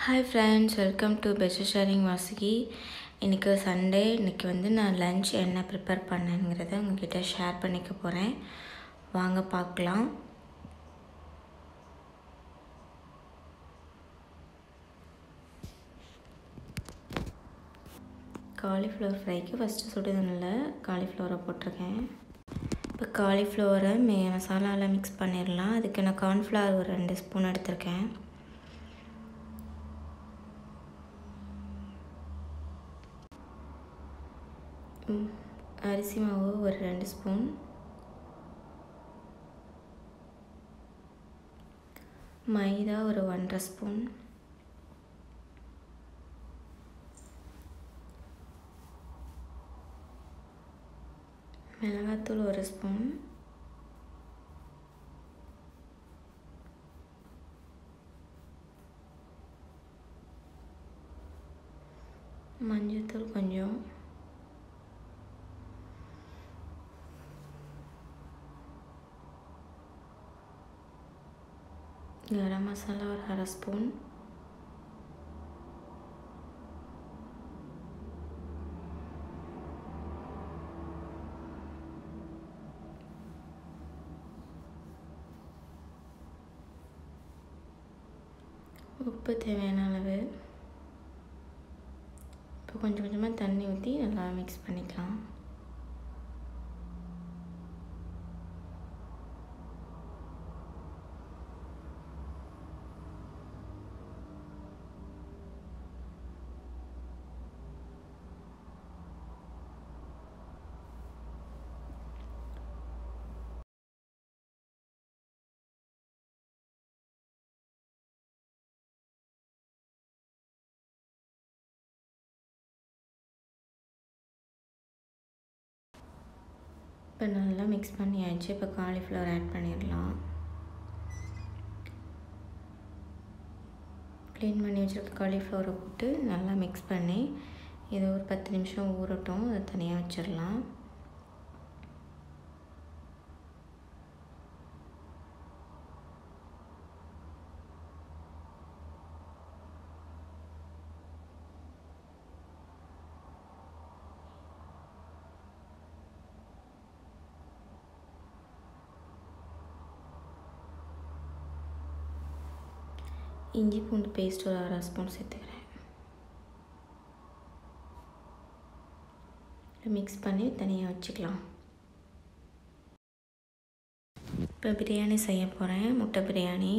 hi friends welcome to best sharing Vasuki இன்றைக்கி Sunday இன்றைக்கி வந்து நான் லன்ச் என்ன ப்ரிப்பேர் பண்ணேங்கிறத உங்ககிட்ட ஷேர் பண்ணிக்க போகிறேன் வாங்க பார்க்கலாம் காலிஃப்ளவர் ஃப்ரைக்கு ஃபஸ்ட்டு சுடுதண்ணில் காலிஃப்ளவரை போட்டிருக்கேன் இப்போ காலிஃப்ளவரை மே மசாலாவில் மிக்ஸ் பண்ணிடலாம் அதுக்கு நான் கார்ன்ஃப்ளவர் ஒரு ரெண்டு ஸ்பூன் எடுத்திருக்கேன் அரிசி மாவு ஒரு ரெண்டு ஸ்பூன் மைதா ஒரு ஒன்றரை ஸ்பூன் மிளகாத்தூள் ஒரு ஸ்பூன் மஞ்சத்தூள் கொஞ்சம் கரம் மசாலா ஒரு அரை ஸ்பூன் உப்பு தேவையான அளவு இப்போ கொஞ்சம் கொஞ்சமாக தண்ணி ஊற்றி நல்லா மிக்ஸ் பண்ணிக்கலாம் இப்போ நல்லா மிக்ஸ் பண்ணியாச்சு இப்போ காலிஃப்ளவர் ஆட் பண்ணிடலாம் க்ளீன் பண்ணி வச்சுருக்க காலிஃப்ளவரை போட்டு நல்லா மிக்ஸ் பண்ணி இதை ஒரு பத்து நிமிஷம் ஊறட்டும் அதை தனியாக வச்சிடலாம் இஞ்சி பூண்டு பேஸ்ட் ஒரு அரை ஸ்பூன் சேர்த்துக்கிறேன் மிக்ஸ் பண்ணி தனியாக வச்சுக்கலாம் இப்போ பிரியாணி செய்ய போகிறேன் முட்டை பிரியாணி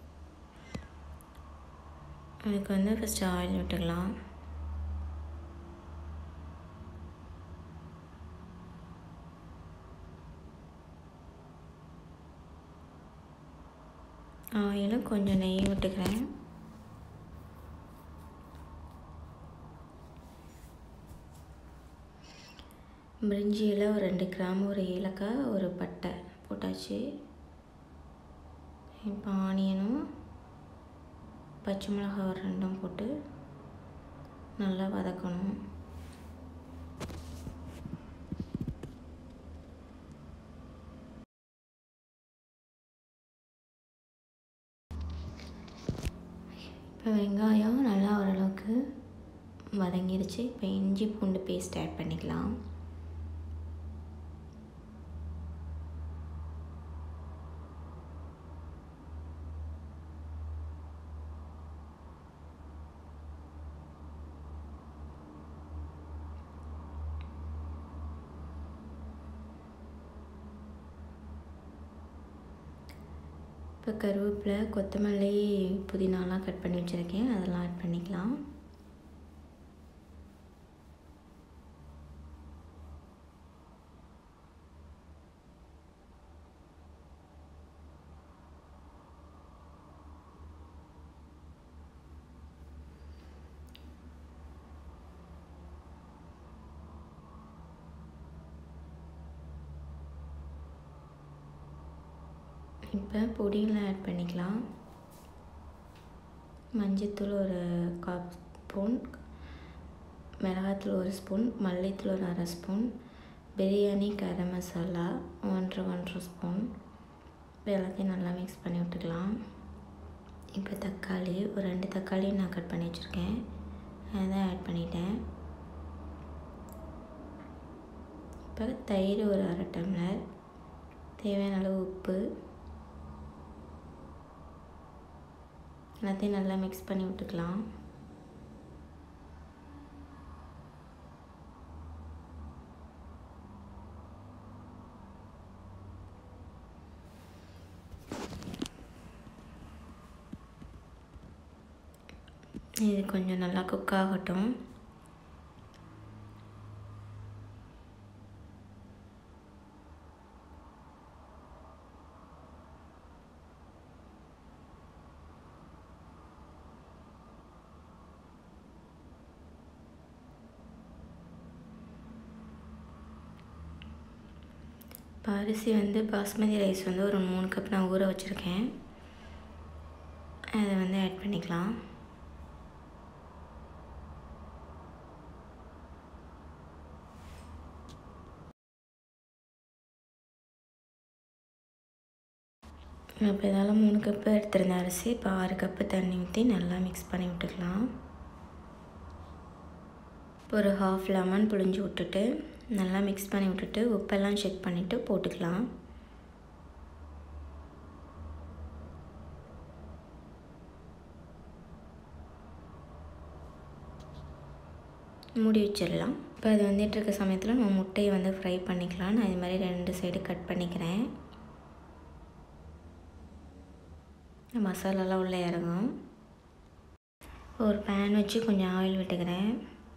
அதுக்கு வந்து ஃபஸ்ட்டு ஆயில் விட்டுக்கலாம் ஆயிலும் கொஞ்சம் நெய் விட்டுக்கிறேன் பிரிஞ்சியில் ஒரு ரெண்டு கிராம் ஒரு ஏலக்காய் ஒரு பட்டை போட்டாச்சு இப்போ ஆனியனும் பச்சை மிளகாய் ஒரு ரெண்டும் போட்டு நல்லா வதக்கணும் இப்போ வெங்காயம் நல்லா ஓரளவுக்கு வதங்கிருச்சு இப்போ இஞ்சி பூண்டு பேஸ்ட் ஆட் பண்ணிக்கலாம் இப்போ கருவேப்பிலை கொத்தமல்லி புதினாலாம் கட் பண்ணி வச்சுருக்கேன் அதெல்லாம் ஆட் பண்ணிக்கலாம் இப்போ பொடியெலாம் ஆட் பண்ணிக்கலாம் மஞ்சத்தூள் ஒரு கால் ஸ்பூன் மிளகாத்தூள் ஒரு ஸ்பூன் மல்லித்தூள் ஒரு அரை ஸ்பூன் பிரியாணி கரம் மசாலா ஒன்றரை ஒன்றரை ஸ்பூன் எல்லாத்தையும் நல்லா மிக்ஸ் பண்ணி விட்டுக்கலாம் இப்போ தக்காளி ஒரு ரெண்டு தக்காளி நான் கட் பண்ணி வச்சுருக்கேன் அதை ஆட் பண்ணிட்டேன் இப்போ தயிர் ஒரு அரை டம்ளர் தேவையான அளவு உப்பு எல்லாத்தையும் நல்லா மிக்ஸ் பண்ணி விட்டுக்கலாம் இது கொஞ்சம் நல்லா குக் ஆகட்டும் இப்போ அரிசி வந்து பாஸ்மதி ரைஸ் வந்து ஒரு மூணு கப் நான் ஊற வச்சுருக்கேன் அதை வந்து ஆட் பண்ணிக்கலாம் இப்போ இதால் மூணு கப்பு எடுத்திருந்த அரிசி இப்போ ஆறு கப்பு தண்ணி ஊற்றி நல்லா மிக்ஸ் பண்ணி விட்டுக்கலாம் ஒரு ஹாஃப் லெமன் புழிஞ்சு விட்டுட்டு நல்லா மிக்ஸ் பண்ணி விட்டுட்டு உப்பெல்லாம் செக் பண்ணிவிட்டு போட்டுக்கலாம் மூடி வச்சிடலாம் இப்போ அது வந்துட்டு இருக்க சமயத்தில் நம்ம முட்டையை வந்து ஃப்ரை பண்ணிக்கலாம் நான் இது மாதிரி ரெண்டு சைடு கட் பண்ணிக்கிறேன் மசாலாலாம் உள்ளே இறங்கும் ஒரு பேன் வச்சு கொஞ்சம் ஆயில் விட்டுக்கிறேன்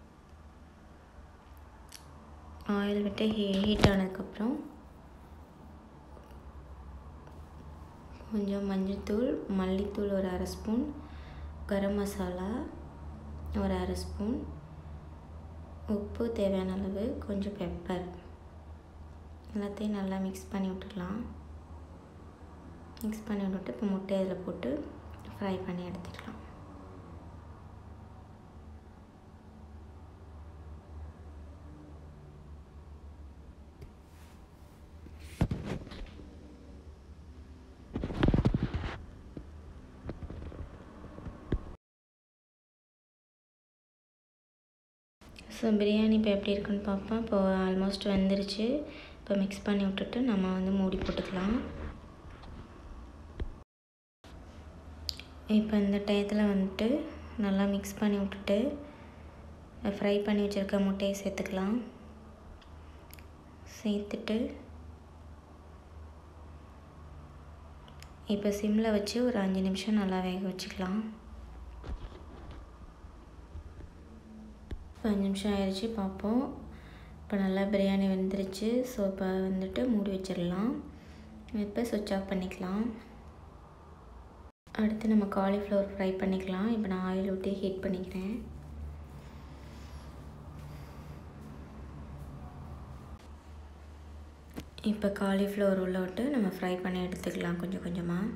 ஆயில் விட்டு ஹீ ஹீட் ஆனதுக்கப்புறம் கொஞ்சம் மஞ்சள்தூள் மல்லித்தூள் ஒரு அரை ஸ்பூன் கரம் மசாலா ஒரு அரை ஸ்பூன் உப்பு தேவையான அளவு கொஞ்சம் பெப்பர் எல்லாத்தையும் நல்லா மிக்ஸ் பண்ணி விட்டுக்கலாம் மிக்ஸ் பண்ணி விட்டுட்டு இப்போ முட்டை அதில் போட்டு ஃப்ரை பண்ணி எடுத்துக்கலாம் ஸோ பிரியாணி இப்போ எப்படி இருக்குன்னு பார்ப்போம் இப்போ ஆல்மோஸ்ட் வெந்துருச்சு இப்போ மிக்ஸ் பண்ணி விட்டுட்டு நம்ம வந்து மூடி போட்டுக்கலாம் இப்போ இந்த டயத்தில் வந்துட்டு நல்லா மிக்ஸ் பண்ணி விட்டுட்டு ஃப்ரை பண்ணி வச்சுருக்க முட்டையை சேர்த்துக்கலாம் சேர்த்துட்டு இப்போ சிம்மில் வச்சு ஒரு அஞ்சு நிமிஷம் நல்லா வேக வச்சுக்கலாம் இப்போ அஞ்சு நிமிஷம் ஆயிடுச்சு பார்ப்போம் இப்போ நல்லா பிரியாணி வெந்துருச்சு ஸோ இப்போ வந்துட்டு மூடி வச்சிடலாம் இப்போ சுவிட்ச் ஆஃப் பண்ணிக்கலாம் அடுத்து நம்ம காலிஃப்ளவர் ஃப்ரை பண்ணிக்கலாம் இப்போ நான் ஆயில் ஊற்றி ஹீட் பண்ணிக்கிறேன் இப்போ காலிஃப்ளவர் உள்ள விட்டு நம்ம ஃப்ரை பண்ணி எடுத்துக்கலாம் கொஞ்சம் கொஞ்சமாக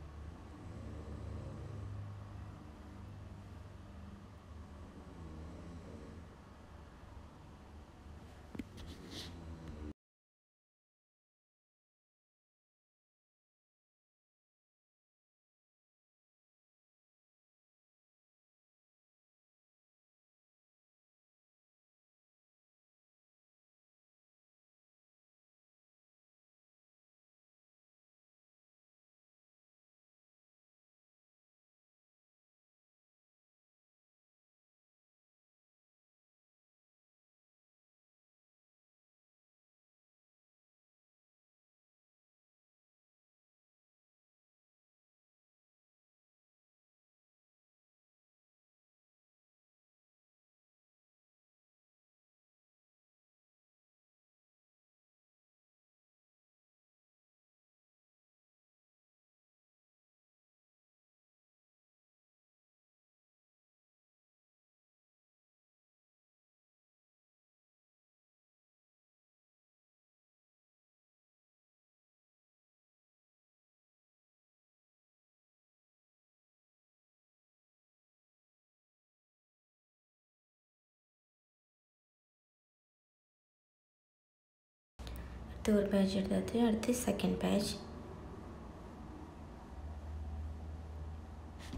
அடுத்து ஒரு பேட்ச் எடுத்தாச்சு அடுத்து செகண்ட் பேட்ச்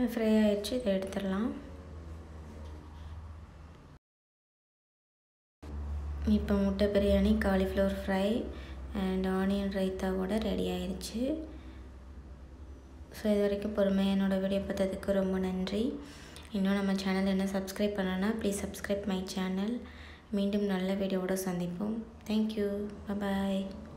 ஃப்ரை ஆயிடுச்சு இதை எடுத்துடலாம் இப்போ முட்டை biryani cauliflower fry and onion ரைத்தாவோட ரெடி ஆயிடுச்சு ஸோ இது வரைக்கும் பொறுமையாக என்னோடய வீடியோ பார்த்ததுக்கு ரொம்ப நன்றி இன்னும் நம்ம சேனல் என்ன சப்ஸ்கிரைப் பண்ணலன்னா ப்ளீஸ் சப்ஸ்கிரைப் மை சேனல் மீண்டும் நல்ல வீடியோவோட சந்திப்போம் தேங்க்யூ பாய்